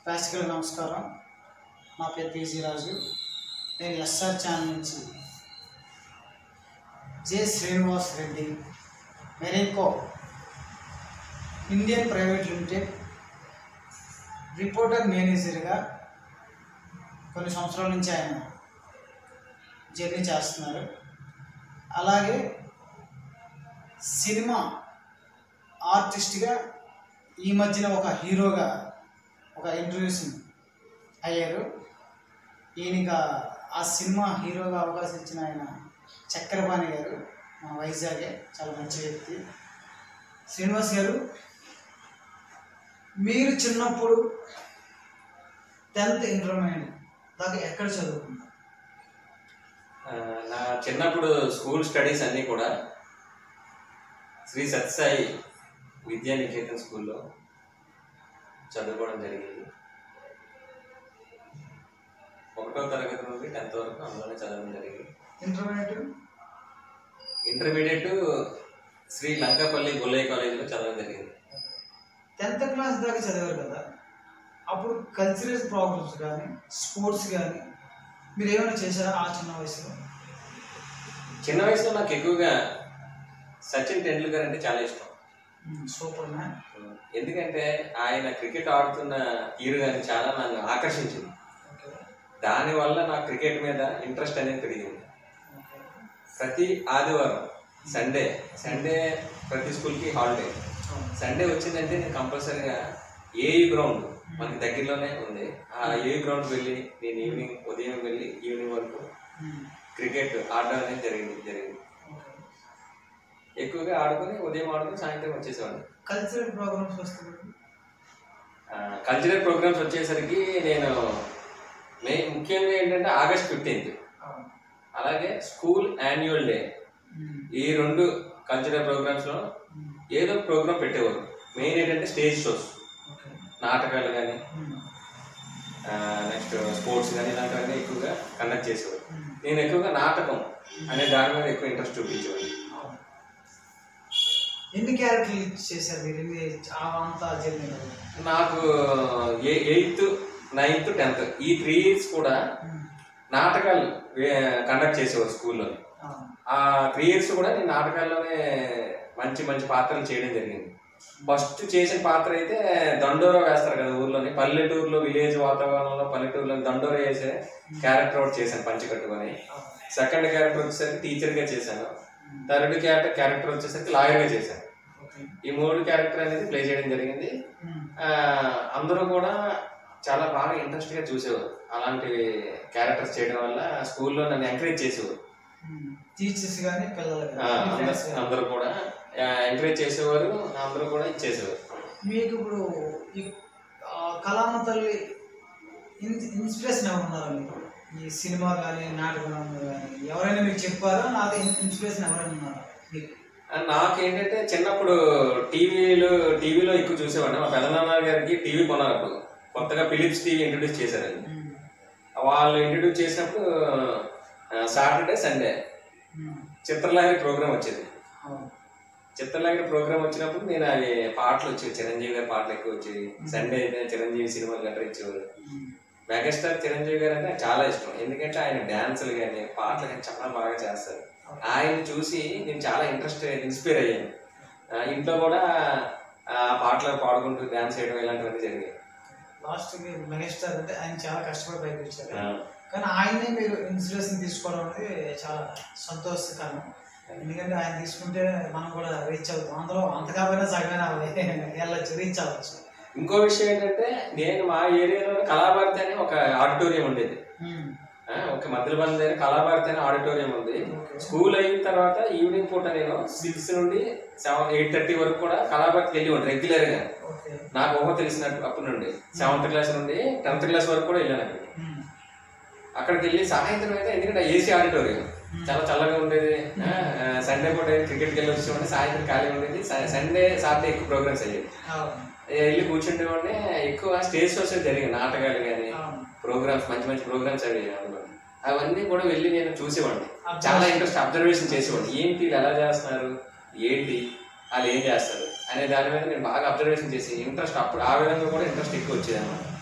ప్రేక్షకులకు నమస్కారం నా పేరు పిజి రాజు నేను ఎస్ఆర్ ఛానల్ నుంచి J Srinivas Reddy Marico Indian private limited reporter మేనేజర్గా కొన్ని సంవత్సరాల నుంచి ఆయన జర్నీ చేస్తున్నారు అలాగే సినిమా ఆర్టిస్ట్గా ఈ మధ్యన ఒక హీరోగా ఒక ఇంట్రడ్యూస్ అయ్యారు ఈయనక ఆ సినిమా హీరోగా అవకాశం ఇచ్చిన ఆయన చక్రపాణి గారు మన వైజాగే చాలా మంచి వ్యక్తి శ్రీనివాస్ గారు మీరు చిన్నప్పుడు టెన్త్ ఇంటర్మీడియట్ దాకా ఎక్కడ చదువుకున్నారు ఆ, నా చిన్నప్పుడు స్కూల్ స్టడీస్ అన్నీ కూడా శ్రీ సత్సాయి విద్యా నికేతన్ స్కూల్లో చదువుకోవడం జరిగింది ఒకటో తరగతి నుండి టెన్త్ వరకు అందులోనే చదవడం జరిగింది ఇంటర్మీడియట్ ఇంటర్మీడియట్ శ్రీ లంకాపల్లి గొల్లయ్య కాలేజీలో చదవడం జరిగింది టెన్త్ క్లాస్ దాకా చదివారు కదా అప్పుడు కల్చరల్ ప్రోగ్రామ్స్ కానీ స్పోర్ట్స్ కానీ మీరు ఏమైనా చేశారా ఆ చిన్న వయసులో చిన్న వయసులో నాకు ఎక్కువగా సచిన్ టెండూల్కర్ అంటే చాలా ఇష్టం సూపర్ మ్యాన్ ఎందుకంటే ఆయన క్రికెట్ ఆడుతున్న తీరు కానీ చాలా నన్ను ఆకర్షించింది ఓకే దానివల్ల నా క్రికెట్ మీద ఇంట్రెస్ట్ అనేది పెరిగింది ఓకే ప్రతి ఆదివారం సండే సండే ప్రతి స్కూల్కి హాలిడే సండే వచ్చిందంటే నేను కంపల్సరీగా ఏఈ గ్రౌండ్ మనకి దగ్గరలోనే ఉంది ఆ ఏఈ గ్రౌండ్ వెళ్ళి నేను ఈవినింగ్ ఉదయం వెళ్ళి ఈవినింగ్ వరకు క్రికెట్ ఆడడం అనేది జరిగింది జరిగింది ఎక్కువగా ఆడుకొని ఉదయం ఆడుకొని సాయంత్రం వచ్చేసేవాడిని కల్చరల్ ప్రోగ్రామ్స్ వస్తుంది కల్చరల్ ప్రోగ్రామ్స్ వచ్చేసరికి నేను మే ముఖ్యంగా ఏంటంటే ఆగస్ట్ ఫిఫ్టీన్త్ అలాగే స్కూల్ యాన్యువల్ డే ఈ రెండు కల్చరల్ ప్రోగ్రామ్స్లో ఏదో ప్రోగ్రామ్ పెట్టేవారు మెయిన్ ఏంటంటే స్టేజ్ షోస్ ఓకే నాటకాలు కానీ నెక్స్ట్ స్పోర్ట్స్ కానీ ఇలాంటివన్నీ ఎక్కువగా కండక్ట్ చేసేవారు నేను ఎక్కువగా నాటకం అనే దాని మీద ఎక్కువ ఇంట్రెస్ట్ చూపించేవాడిని ఎన్ని క్యారెక్టర్లు చేశారు మీరు ఎన్ని ఆ అంతా జర్నీ నాకు ఏ ఎయిత్ నైన్త్ టెన్త్ ఈ త్రీ ఇయర్స్ కూడా నాటకాలు కండక్ట్ చేసేవారు స్కూల్లో ఆ త్రీ ఇయర్స్ కూడా నేను నాటకాల్లోనే మంచి మంచి పాత్రలు చేయడం జరిగింది ఫస్ట్ చేసిన పాత్ర అయితే దండోరా వేస్తారు కదా ఊర్లోని పల్లెటూరులో విలేజ్ వాతావరణంలో పల్లెటూరులో దండోరా వేసే క్యారెక్టర్ ఒకటి చేశాను పంచి కట్టుకొని సెకండ్ క్యారెక్టర్ వచ్చేసరికి టీచర్గా చేశాను థర్డ్ క్యారెక్టర్ క్యారెక్టర్ వచ్చేసరికి లాయర్గా చేశాను ఓకే ఈ మూడు క్యారెక్టర్ అనేది ప్లే చేయడం జరిగింది ఆ, అందరూ కూడా చాలా బాగా ఇంట్రెస్ట్గా చూసేవారు అలాంటి క్యారెక్టర్స్ చేయడం వల్ల స్కూల్లో నన్ను ఎంకరేజ్ చేసేవారు టీచర్స్ కానీ పిల్లలు ఆ, కానీ మీ అందరూ- friends కానీ. అందరూ కూడా ఎంకరేజ్ చేసేవారు అందరూ కూడా ఇచ్చేసేవారు మీకు ఇప్పుడు ఈ ఆ, కళామ తల్లి ఇన్- ఇన్స్పిరేషన్ ఎవరు ఉన్నారు మీకు ఈ సినిమా కానీ నాటకం కానీ ఎవరైనా మీకు చెప్పారా నాకు ఇన్- ఇన్స్పిరేషన్ ఎవరైనా ఉన్నారా మీకు ఆ, నాకేంటంటే చిన్నప్పుడు టీవీలో టీవీలో ఎక్కువ చూసేవాడిని మా పెదనాన్న గారికి టీవీ కొన్నారు అప్పుడు కొత్తగా ఫిలిప్స్ టీవీ ఇంట్రొడ్యూస్ చేశారండి మ్మ్. వాళ్ళు ఇంట్రొడ్యూస్ చేసినప్పుడు సాటర్డే సండే మ్మ్. చిత్రలహరి ప్రోగ్రామ్ వచ్చేది అవును. చిత్రలహరి ప్రోగ్రామ్ వచ్చినప్పుడు నేను అవి పాటలు వచ్చేవి చిరంజీవి గారి పాటలు ఎక్కువ వచ్చేవి సండే అయితే చిరంజీవి సినిమాలు గట్రా ఇచ్చేవారు మ్మ్. మెగాస్టార్ చిరంజీవి గారు అంటే నాకు చాలా ఇష్టం ఎందుకంటే ఆయన డ్యాన్సులు కానీ పాటలు కానీ చాలా బాగా చేస్తారు ఆయన చూసి నేను చాలా ఇంట్రెస్ట్ ఇన్స్పైర్ అయ్యాను ఆ, ఇంట్లో కూడా ఆ పాటలు పాడుకుంటూ డ్యాన్స్ చేయడం ఇలాంటివన్నీ జరిగాయి లాస్ట్కి మెగాస్టార్ అంటే ఆయన చాలా కష్టపడి పైకి వచ్చారు ఆ, కానీ ఆయనే మీరు ఇన్స్పిరేషన్ తీసుకోవడం అనేది చాలా సంతోషకరం ఎందుకంటే ఆయన తీసుకుంటే మనం కూడా రీచ్ అవుతాం అందులో అంత కాకపోయినా సగమైనా వెళ్ళచ్చు రీచ్ అవ్వచ్చు ఇంకో విషయం ఏంటంటే నేను మా ఏరియాలో కళాభారతి అని ఒక ఆడిటోరియం ఉండేది మ్మ్. ఆ, ఒక మధ్యలో దగ్గర కళాభారతి అనే ఆడిటోరియం ఉంది ఓకే. స్కూల్ అయిన తర్వాత ఈవినింగ్ పూట నేను సిక్స్ నుండి సెవెన్ ఎయిట్ థర్టీ వరకు కూడా కళాభారతికి వెళ్ళి ఉంటాను రెగ్యులర్ గా ఓకే నాకు ఊహ తెలిసినట్టు అప్పటి నుండి సెవెంత్ క్లాస్ నుండి టెన్త్ క్లాస్ వరకు కూడా వెళ్ళాను అక్కడికి మ్మ్. అక్కడికి వెళ్ళి సాయంత్రం అయితే ఎందుకంటే ఏసీ ఆడిటోరియం చాలా చల్లగా ఉండేది ఆ, ఆ, సండే పూట క్రికెట్కి వెళ్ళి వచ్చేవాడిని సాయంత్రం ఖాళీ ఉండేది స- సండే సాటర్డే ఎక్కువ ప్రోగ్రామ్స్ అయ్యేది అవును. ఏ, వెళ్ళి కూర్చుంటేవాడిని ఎక్కువ స్టేజ్ షోస్ జరిగాయి నాటకాలు కానీ అవును. ప్రోగ్రామ్స్ మంచి మంచి ప్రోగ్రామ్స్ అవి అందులో అవన్నీ కూడా వెళ్ళి నేను చూసేవాడిని Observation. చాలా ఇంట్రెస్ట్ అబ్జర్వేషన్ చేసేవాడిని ఏంటి వీళ్ళు ఎలా చేస్తున్నారు ఏంటి వాళ్ళు ఏం చేస్తారు అనే దాని మీద నేను బాగా అబ్జర్వేషన్ చేసి ఇంట్రెస్ట్ అప్పుడు ఆ విధంగా కూడా ఇంట్రెస్ట్ ఎక్కువ వచ్చేది అనమాట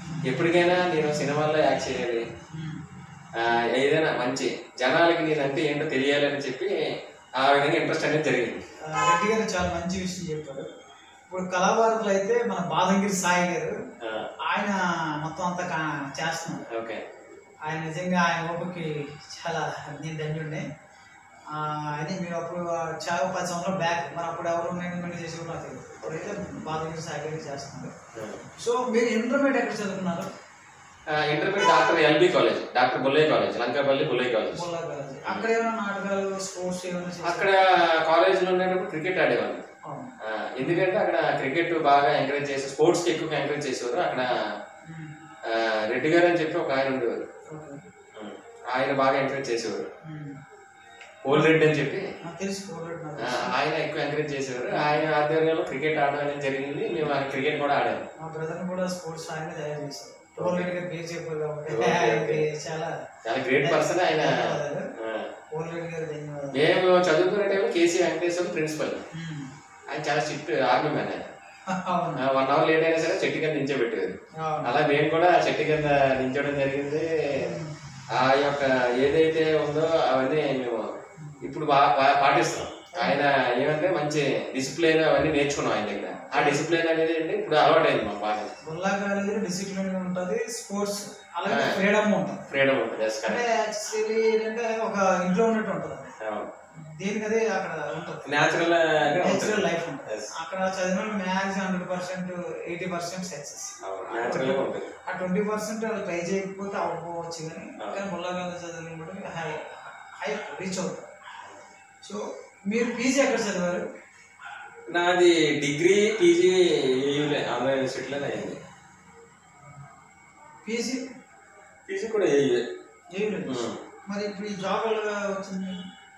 ఎప్పటికైనా నేను సినిమాల్లో యాక్ట్ చేయాలి ఆ, ఏదైనా మంచి జనాలకి నేనంటే ఏంటో తెలియాలి అని చెప్పి ఆ విధంగా ఇంట్రెస్ట్ అనేది జరిగింది ఆ, రెడ్డి గారు చాలా మంచి విషయం చెప్పారు ఇప్పుడు కళాభారతులు అయితే మన బాదంగిరి సాయి గారు ఆ, ఆయన మొత్తం అంతా కా- చేస్తున్నారు ఓకే ఆయన నిజంగా ఆయన ఓపికి చాలా నేను ధన్యుడిని ఆ, అది మీరు అప్పుడు చాలా పది సంవత్సరాల బ్యాక్ మరి అప్పుడు ఎవరు మేనేజ్మెంట్ చేసి కూడా నాకు తెలియదు ఇప్పుడైతే బాలగిరి సాయి గారు చేస్తున్నారు సో మీరు ఇంటర్మీడియట్ ఎక్కడ చదువుకున్నారు intermediate doctor LB college doctor Bullayya college Lankapalli Bullayya college Bolla college అక్కడ ఏమైనా నాటకాలు స్పోర్ట్స్ ఏమైనా చేశారా? అక్కడ కాలేజీలో ఉండేటప్పుడు క్రికెట్ ఆడేవాళ్ళు అవును. ఆ, ఎందుకంటే అక్కడ క్రికెట్ బాగా ఎంకరేజ్ చేసి స్పోర్ట్స్కి ఎక్కువ ఎంకరేజ్ చేసేవారు అక్కడ ఉమ్. ఆ, రెడ్డి గారు అని చెప్పి ఒక ఆయన ఉండేవారు ఓకే. ఉం. ఆయన బాగా ఎంకరేజ్ చేసేవారు ఉమ్. ఓల్ రెడ్డి అని చెప్పి నాకు తెలిసి కోవిడ్ నాకు ఆ, తెలుసు. ఆయన ఎక్కువ ఎంకరేజ్ చేసేవారు ఆయన ఆధ్వర్యంలో క్రికెట్ ఆడడం అనేది జరిగింది మేము ఆ క్రికెట్ కూడా ఆడాము మా బ్రదర్ కూడా స్పోర్ట్స్ ఆయన తయారు చేశారు కోవిడ్ గారు పేరు చెప్పారు కాబట్టి ఓకే, ఓకే. ఆయనకి చాలా చాలా గ్రేట్ పర్సన్ ఆయన ధన్యవాదాలు ఆ, కోవిడ్ గారు ధన్యవాదాలు మేము చదువుకునే టైంలో కేసీ వెంకటేశ్వర ప్రిన్సిపల్ ఉమ్. ఆయన చాలా స్ట్రిక్ట్ ఆర్మీ మ్యాన్ ఆయన అవును వన్ అవర్ లేట్ అయినా సరే చెట్టు కింద దించబెట్టేది అవును అలా మేము కూడా చెట్టు కింద దించడం జరిగింది ఆ యొక్క ఏదైతే ఉందో అవన్నీ మేము ఇప్పుడు బాగా బా- పాటిస్తున్నాం ఆయన ఏమంటే మంచి డిసిప్లిన్ అవన్నీ నేర్చుకున్నాం ఆయన దగ్గర ఆ డిసిప్లిన్ అనేది ఏంటి ఇప్పుడు అలవాటైంది మాకు బాగా బుల్లా కాలేజీలో డిసిప్లిన్ ఉంటుంది స్పోర్ట్స్ అలాగే ఫ్రీడమ్ ఉంటుంది ఫ్రీడమ్ ఉంటుంది ఎస్ అంటే యాక్చువల్లీ ఏంటంటే ఒక ఇంట్లో ఉన్నట్టు ఉంటుంది దేనికి అదే అక్కడ ఉంటుంది న్యాచురల్ నేచురల్ లైఫ్ ఉంటుంది Yes. అక్కడ చదివిన maths hundred percent eighty percent success natural గా ఉంటుంది ఆ ట్వంటీ పర్సెంట్ వాళ్ళు ట్రై చేయకపోతే అవ్వకపోవచ్చు కానీ ఆ. కానీ ముల్లాగాల చదివిన కూడా హై హై రీచ్ అవుతారు సో మీరు పీజీ ఎక్కడ చదివారు నాది డిగ్రీ పీజీ ఏయూలే ఆంధ్ర యూనివర్సిటీలోనే అయింది పీజీ పీజీ కూడా ఏయూ ఏం లేదు మరి ఇప్పుడు ఈ జాబ్ ఎలా వచ్చింది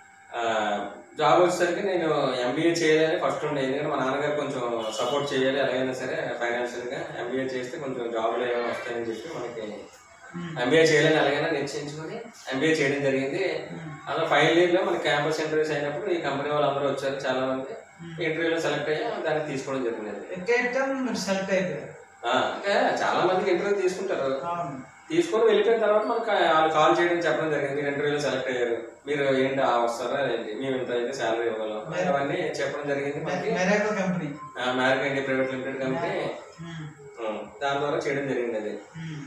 జాబ్ వచ్చేసరికి నేను ఎంబీఏ చేయాలని ఫస్ట్ ఉండే ఎందుకంటే మా నాన్నగారు కొంచెం సపోర్ట్ చేయాలి ఎలాగైనా సరే ఫైనాన్షియల్ గా ఎంబీఏ చేస్తే కొంచెం జాబ్లు ఏమైనా వస్తాయని చెప్పి మనకి ఎంబీఏ చేయాలని ఎలాగైనా నిశ్చయించుకొని ఎంబీఏ చేయడం జరిగింది అందులో ఫైనల్ ఇయర్ లో మన క్యాంపస్ ఇంటర్వ్యూస్ అయినప్పుడు ఈ కంపెనీ వాళ్ళు అందరూ వచ్చారు చాలా మంది ఇంటర్వ్యూలో సెలెక్ట్ అయ్యా దాన్ని తీసుకోవడం జరిగింది ఎక్కడం మీరు సెలెక్ట్ అయిపోయారు ఆ, ఇంకా చాలా మందికి ఇంటర్వ్యూ తీసుకుంటారు అవును తీసుకొని వెళ్ళిపోయిన తర్వాత మనకు వాళ్ళు కాల్ చేయడం చెప్పడం జరిగింది మీరు ఇంటర్వ్యూలో సెలెక్ట్ అయ్యారు మీరు ఏంటి ఆ వస్తారా ఏంటి మేము ఇంత అయితే శాలరీ ఇవ్వగలం అవన్నీ చెప్పడం జరిగింది మనకి Marico company Marico India private limited company ఉం, దాని ద్వారా చేయడం జరిగింది అది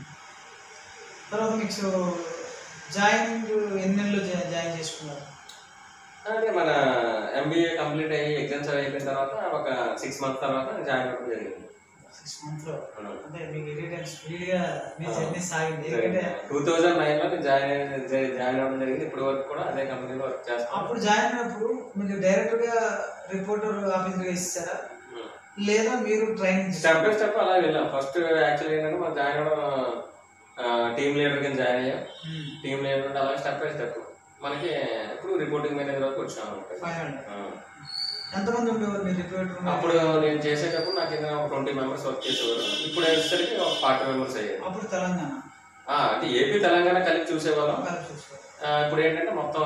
తర్వాత మీకు జాయినింగ్ ఎన్ని నెలలు జా- జాయిన్ చేసుకున్నారు అదే మన ఎంబీఏ కంప్లీట్ అయ్యి ఎగ్జామ్స్ అయిపోయిన తర్వాత ఒక సిక్స్ మంత్స్ తర్వాత జాయిన్ అవ్వడం జరిగింది సిక్స్ మంత్ లో ఉం. అంటే మీకు ఎడిటర్ స్పీడ్ గా మీ జర్నీ సాగింది ఎందుకంటే టూ థౌజండ్ నైన్ లో నేను జాయిన్ అయ్యి- జా- జాయిన్ అవ్వడం జరిగింది ఇప్పుడు వరకు కూడా అదే కంపెనీలో వర్క్ చేస్తాను అప్పుడు జాయిన్ అయినప్పుడు మీకు డైరెక్ట్ గా రిపోర్టర్ ఆఫీస్ గా ఇస్తారా ఉం. లేదా మీరు ట్రైనింగ్ స్టెప్ బై స్టెప్ అలా వెళ్ళాం ఫస్ట్ యాక్చువల్ ఏంటంటే మనం జాయిన్ అవ్వడం టీమ్ లీడర్ కింద జాయిన్ అయ్యాం టీమ్ లీడర్ నుండి అలా స్టెప్ బై స్టెప్ మనకి ఇప్పుడు రిపోర్టింగ్ మేనేజర్ వరకు వచ్చాం అన్నమాట. ఫైవ్ హండ్రెడ్ ఆ. ఎంతమంది ఉండేవారు మీరు రిపోర్టర్ అప్పుడు నేను చేసేటప్పుడు నాకు కింద ఒక ట్వంటీ మెంబర్స్ వర్క్ చేసేవారు ఇప్పుడు వచ్చేసరికి ఒక ఫార్టీ మెంబర్స్ అయ్యారు అప్పుడు తెలంగాణ ఆ, అంటే ఏపీ తెలంగాణ కలిపి చూసేవాళ్ళం కలిపి చూసుకోవాలి ఆ, ఇప్పుడు ఏంటంటే మొత్తం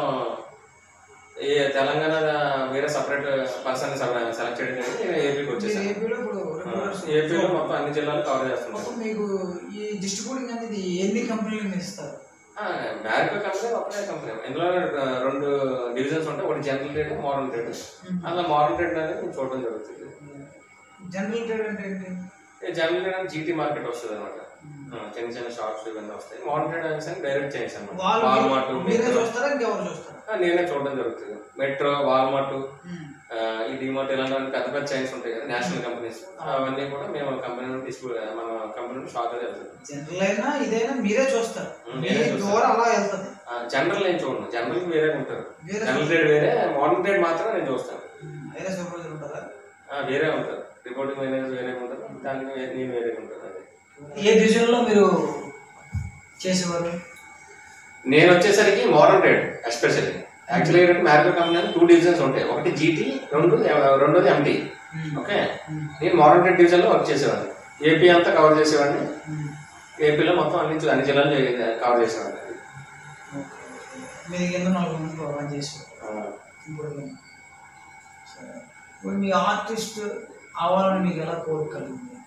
ఏ తెలంగాణ వేరే సపరేట్ పర్సన్ సెలెక్ట్ చేయడం జరిగింది నేను ఏపీకి మీరు వచ్చేసాను ఏపీలో ఇప్పుడు రిపోర్టర్స్ ఏపీలో మొత్తం అన్ని జిల్లాలు కవర్ చేస్తున్నాం అప్పుడు మీకు ఈ డిస్ట్రిబ్యూటింగ్ అనేది ఎన్ని కంపెనీలు మీరు ఇస్తారు మ్యారికో కంపెనీ ఒకటే కంపెనీ ఇందులో ఆ, రెండు డివిజన్స్ ఉంటాయి ఒకటి జనరల్ ట్రేడ్ మోడర్న్ ట్రేడ్ అలా మోడర్న్ ట్రేడ్ అనేది మేము చూడడం జరుగుతుంది జనరల్ ట్రేడ్ అంటే ఏంటి ఈ జనరల్ ట్రేడ్ అంటే జీటీ మార్కెట్ వస్తుంది అనమాట చిన్న చిన్న షాప్స్ ఇవన్నీ వస్తాయి మోడర్న్ ట్రేడ్ అనేసి డైరెక్ట్ చేసి అనమాట వాళ్ళు వాల్మార్ట్ మీరే మెట్రో చూస్తారా ఇంకెవరు చూస్తారా నేనే చూడడం జరుగుతుంది మెట్రో వాల్మార్ట్ ఉమ్. ఈ డిమార్ట్ ఇలాంటి పెద్ద పెద్ద చైన్స్ ఉంటాయి కదా నేషనల్ కంపెనీస్ అవన్నీ కూడా మేము కంపెనీ నుండి డిస్ట్రిబ్యూ మన కంపెనీ నుండి షాప్ వెళ్తుంది జనరల్ అయినా ఇదైనా మీరే చూస్తారు ఉమ్, మీ నేనే చూస్తాను. ద్వారా అలా వెళ్తుంది జనరల్ నేను చూడను జనరల్ వేరే ఉంటారు వేరే జనరల్ ట్రేడ్ వేరే మోడర్న్ ట్రేడ్ మాత్రం నేను చూస్తాను ఉమ్, వేరే సూపర్వైజర్ ఉంటుందా ఆ, వేరే ఉంటారు రిపోర్టింగ్ మేనేజర్ వేరే ఉంటారు దానికి వే- నేను వేరే ఉంటాను అది ఏ డివిజన్ లో మీరు చేసేవారు నేను వచ్చేసరికి మోడర్న్ ట్రేడ్ ఎస్పెషల్లీ యాక్చువల్లీ ఏంటంటే మ్యారికో కంపెనీ టూ డివిజన్స్ ఉంటాయి ఒకటి జీటీ రెండు రెండోది ఎంటీ ఉమ్, ఓకే ఉమ్, నేను మోడర్న్ ట్రేడ్ డివిజన్లో వర్క్ చేసేవాడిని ఏపీ అంతా కవర్ చేసేవాడిని ఉమ్. ఏపీలో మొత్తం అన్ని చూ- అన్ని జిల్లాలు చే- కవర్ చేసేవాడిని ఓకే, ఓకే. మీరు కింద నలుగురు మంది ప్రోగ్రామ్ చేసేవారు ఆ, ఇప్పుడు సరే. ఇప్పుడు మీ ఆర్టిస్ట్ అవ్వాలని మీకు ఎలా కోరిక కలిగింది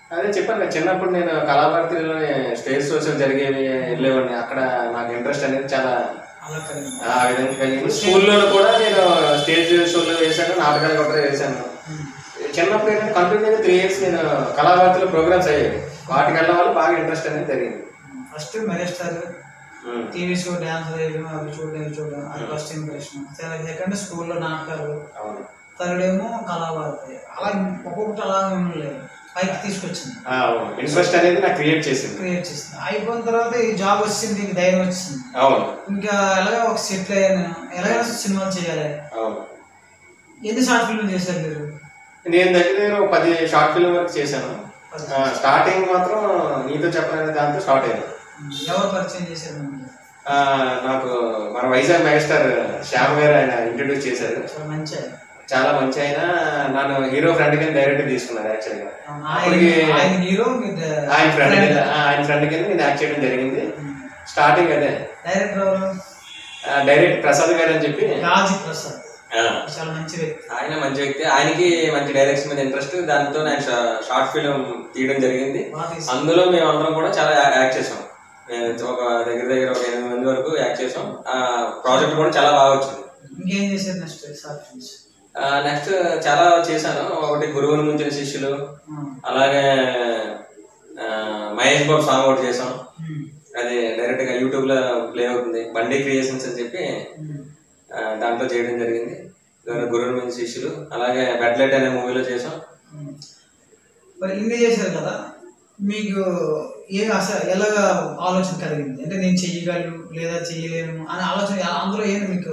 అదే చెప్పాను కదా, చిన్నప్పుడు నేను కళాభారతిలోని స్టేజ్ షోస్ జరిగేవి వెళ్ళేవాడిని అక్కడ నాకు ఇంట్రెస్ట్ అనేది చాలా అలా కలిగింది ఆ విధంగా కలిగింది స్కూల్లో కూడా నేను స్టేజ్ షోలో వేశాను నాటకాలు కూడా వేశాను చిన్నప్పుడు ఏంటంటే కంటిన్యూగా త్రీ ఇయర్స్ నేను కళాభారతిలో ప్రోగ్రామ్స్ అయ్యాయి వాటికి వెళ్ళడం వల్ల బాగా ఇంట్రెస్ట్ అనేది జరిగింది first megastar um. TV show dance వేయడం అవి చూడడం ఇవి చూడడం అది ఫస్ట్ ఇంప్రెషన్ సెకండ్ స్కూల్లో నాటకాలు అవును థర్డ్ ఏమో కళాభారతి అలా ఒక్కొక్కటి అలా మిమ్మల్ని పైకి తీసుకొచ్చింది ఆ, అవును ఇంట్రెస్ట్ అనేది నాకు క్రియేట్ చేసింది క్రియేట్ చేసింది అయిపోయిన తర్వాత ఈ జాబ్ వచ్చింది ఈ ధైర్యం వచ్చింది అవును ఇంకా ఎలాగో ఒక సెటిల్ అయ్యాను ఎలాగైనా సినిమాలు చేయాలి అవును ఎన్ని షార్ట్ ఫిల్మ్ చేశారు మీరు నేను దగ్గర దగ్గర ఒక పది షార్ట్ ఫిల్మ్ వరకు చేశాను ఆ, స్టార్టింగ్ మాత్రం నీతో చెప్పలేని దాంతో స్టార్ట్ అయ్యాను ఎవరు పరిచయం చేశారు మిమ్మల్ని? ఆ, నాకు మన వైజాగ్ మెగాస్టార్ శ్యామ్ గారు ఆయన ఇంట్రడ్యూస్ చేశారు చాలా మంచి ఆయన. చాలా మంచి ఆయన నన్ను హీరో ఫ్రెండ్ కింద డైరెక్ట్ తీసుకున్నారు యాక్చువల్ గా ఆయన అప్పటికి ఆయన హీరో మీరు ఆయన ఫ్రెండ్ కింద ఆ, ఆయన ఫ్రెండ్ కింద నేను యాక్ట్ చేయడం జరిగింది స్టార్టింగ్ అదే డైరెక్టర్ ఎవరు ఆ, డైరెక్ట్ ప్రసాద్ గారు అని చెప్పి రాజీ ప్రసాద్ ఆ, చాలా మంచి వ్యక్తి ఆయన మంచి వ్యక్తి ఆయనకి మంచి డైరెక్షన్ మీద ఇంట్రెస్ట్ దాంతో నేను షా- షార్ట్ ఫిల్మ్ తీయడం జరిగింది బాగా తీశారు. అందులో మేము అందరం కూడా చాలా యా- యాక్ట్ చేసాం మేము ఒక దగ్గర దగ్గర ఒక ఎనిమిది మంది వరకు యాక్ట్ చేసాం ఆ ప్రాజెక్ట్ కూడా చాలా బాగా వచ్చింది ఇంకేం చేశారు నెక్స్ట్ షార్ట్ ఫిల్మ్స్ నెక్స్ట్ చాలా చేశాను ఒకటి గురువుని ముంచిన శిష్యులు అలాగే ఆ, మహేష్ బాబు సాంగ్ ఒకటి చేసాం అది డైరెక్ట్ గా యూట్యూబ్ లో ప్లే అవుతుంది బండి క్రియేషన్స్ అని చెప్పి ఆ, దాంట్లో చేయడం జరిగింది దాని గురువుని ముంచిన శిష్యులు అలాగే బెడ్లైట్ అనే మూవీలో చేసాం మరి ఇన్ని చేశారు కదా మీకు ఏ అసలు ఎలాగా ఆలోచన కలిగింది అంటే నేను చెయ్యగలను లేదా చెయ్యలేను అనే ఆలోచన అందులో ఏంటి మీకు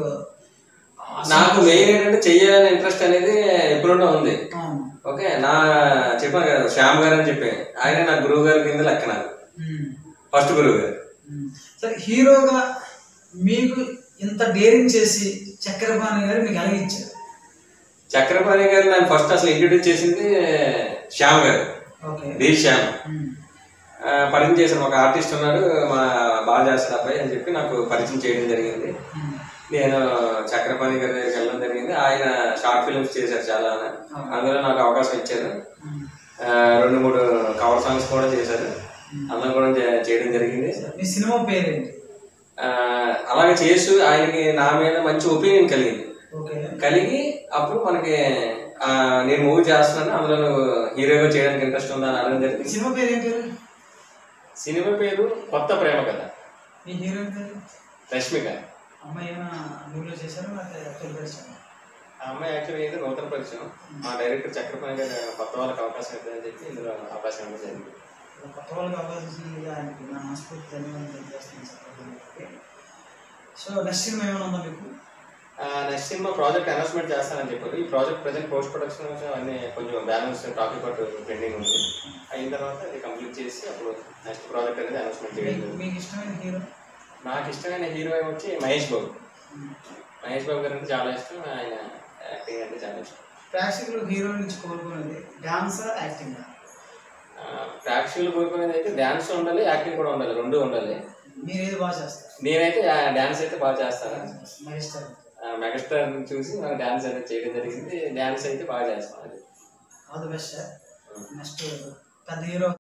నాకు మెయిన్ ఏంటంటే చెయ్యాలని ఇంట్రెస్ట్ అనేది ఎప్పుడుండో ఉంది అవును. ఓకే నా చెప్పాను కదా శ్యామ్ గారు అని చెప్పి ఆయన నా గురువు గారి కింద లెక్క నాకు ఉమ్. ఫస్ట్ గురువు గారు ఉమ్. సరే హీరోగా మీకు ఇంత డేరింగ్ చేసి చక్రపాణి గారు మీకు అలగించారు చక్రపాణి గారు నన్ను ఫస్ట్ అసలు ఇంట్రడ్యూస్ చేసింది శ్యామ్ గారు ఓకే డి శ్యామ్ ఉమ్. ఆ, పరిచయం చేశాను ఒక ఆర్టిస్ట్ ఉన్నాడు మా బాగా చేస్తాడు అబ్బాయి అని చెప్పి నాకు పరిచయం చేయడం జరిగింది ఉమ్. నేను చక్రపాణి గారి దగ్గరికి వెళ్ళడం జరిగింది ఆయన షార్ట్ ఫిల్మ్స్ చేశారు చాలా అందులో నాకు అవకాశం ఇచ్చారు ఉమ్. ఆ, రెండు మూడు కవర్ సాంగ్స్ కూడా చేశారు అందులో కూడా చే- చేయడం జరిగింది మీ సినిమా పేరేంటి ఆ, అలాగే చేస్తూ ఆయనకి నా మీద మంచి ఒపీనియన్ కలిగింది ఓకే కలిగి అప్పుడు మనకి ఆ, నేను మూవీ చేస్తున్నాను అందులో నువ్వు హీరోగా చేయడానికి ఇంట్రెస్ట్ ఉందా అని అనడం మీ జరిగింది సినిమా పేరు ఏం పేరు సినిమా పేరు కొత్త ప్రేమ కథ మీ హీరోయిన్ పేరు రష్మిక అమ్మాయి ఏమైనా మూవీలో చేశారు లేకపోతే తొలి పరిచయం ఆ అమ్మాయి యాక్చువల్లీ అయితే నూతన పరిచయం మా డైరెక్టర్ చక్రపాణి గారు కొత్త వాళ్ళకి అవకాశం ఇద్దామని చెప్పి ఇందులో అవకాశం ఇవ్వడం జరిగింది కొత్త వాళ్ళకి అవకాశం ఇచ్చింది ఆయనకి నా మనస్ఫూర్తి ధన్యవాదాలు తెలియజేస్తున్నాను చక్రపాణి సో నెక్స్ట్ సినిమా ఏమైనా ఉందా మీకు నెక్స్ట్ సినిమా ప్రాజెక్ట్ అనౌన్స్మెంట్ చేస్తానని చెప్పారు ఈ ప్రాజెక్ట్ ప్రజెంట్ పోస్ట్ ప్రొడక్షన్ అన్ని కొంచెం బ్యాలెన్స్ టాపిక్ పాటు పెండింగ్ ఉంది అయిన తర్వాత అది కంప్లీట్ చేసి అప్పుడు నెక్స్ట్ ప్రాజెక్ట్ అనేది అనౌన్స్మెంట్ చేయడం మీకు- జరుగుతుంది. మీకు ఇష్టమైన హీరో నాకు ఇష్టమైన హీరో వచ్చి మహేష్ బాబు మహేష్ బాబు గారు అంటే చాలా ఇష్టం ఆయన యాక్టింగ్ అంటే చాలా ఇష్టం ప్రేక్షకులు హీరో నుంచి కోరుకునేది డాన్సా యాక్టింగ్ ఆ, ప్రేక్షకులు కోరుకునేది అయితే డ్యాన్స్ ఉండాలి యాక్టింగ్ కూడా ఉండాలి రెండు ఉండాలి మీరు ఏది బాగా చేస్తారు నేనైతే డ్యాన్స్ అయితే బాగా చేస్తాను మహేష్ గారు ఆ, మెగాస్టార్ చూసి నాకు డ్యాన్స్ అనేది చేయడం జరిగింది డ్యాన్స్ అయితే బాగా చేస్తాను అది ఆల్ ది బెస్ట్ నెక్స్ట్ పెద్ద హీరో